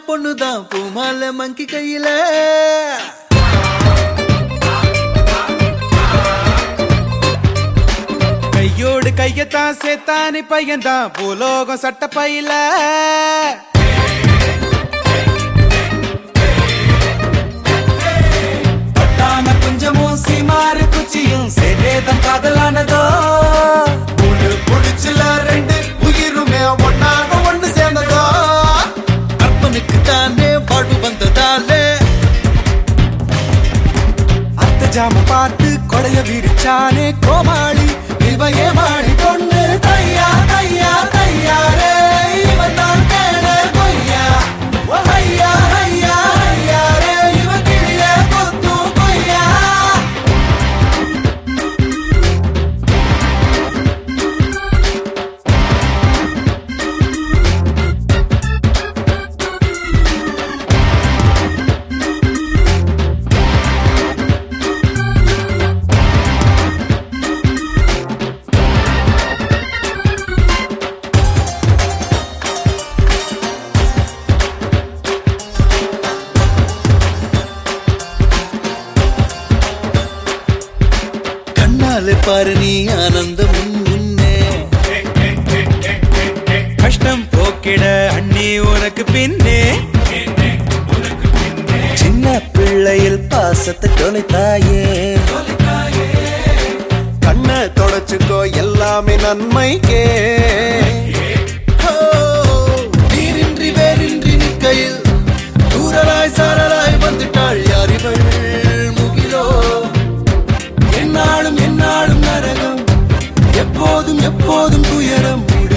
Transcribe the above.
பொண்ணுதான் பூமால மங்கி கையில கையோடு கையத்தான் சேத்தானி பையன்தான் பூலோகம் சட்ட பையில பட்டான குஞ்சமும் சீமாறு குச்சியும் சேதேதம் காதலானதோ ஒண்ணு புடிச்சுல ரெண்டு உயிருமே ஒன்னாக ஒண்ணு சேர்ந்ததோ அப்பனுக்கு தானே வாழ்வு வந்ததாலே அத்த ஜாம பார்த்து கொடைய விரிச்சானே கோமாளி இவ ஏமாடி பொண்ணு தையா தையா தையாரே இவன் தான் கேட கொய்யா ஓ ஹையா ஹையா ஹையாரே இவ கிளிய கொத்து கொய்யா கண்ணாலே பாரு நீ ஆனந்தம் உன் முன்னே கஷ்டம் போக்கிட அண்ணி உனக்கு பின்னே சின்ன பிள்ளையில் பாசத்தை தொலைத்தாயே கண்ணை தொடச்சுக்கோ எல்லாமே நன்மைக்கே ஓ, நீரின்றி வேரின்றி நிற்கையில் தூரலாய் சாரலாய் வந்துட்டாள் யார் இவள் முகிலோ என்னாலும் என்னாலும் நரகம் எப்போதும் எப்போதும் துயரம் முடி